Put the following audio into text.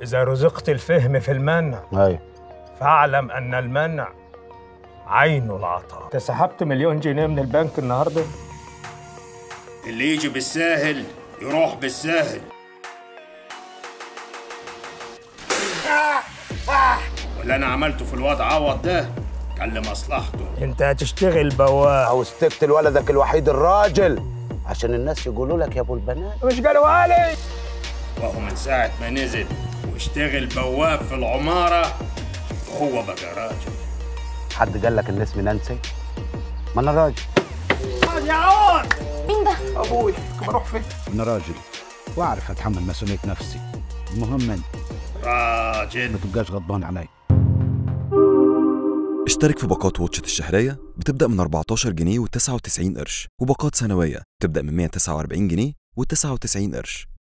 إذا رزقت الفهم في المنع ايوه فاعلم أن المنع عين العطاء أنت سحبت مليون جنيه من البنك النهاردة اللي يجي بالساهل يروح بالساهل واللي انا عملته في الوضع عوض ده كان لمصلحته أنت هتشتغل بواب عاوز تقتل ولدك الوحيد الراجل عشان الناس يقولوا لك يا ابو البنات مش قالوا لي وهو من ساعة ما نزل واشتغل بواب في العمارة وهو بقى راجل حد قال لك ان اسمي نانسي ما انا راجل مين ده؟ انا راجل واعرف اتحمل مسؤوليه نفسي المهم انت راجل ما تبقاش غضبان علي اشترك في باقات واتشت الشهرية بتبدأ من 14 جنيه و99 قرش وباقات سنوية بتبدأ من 149 جنيه و99 قرش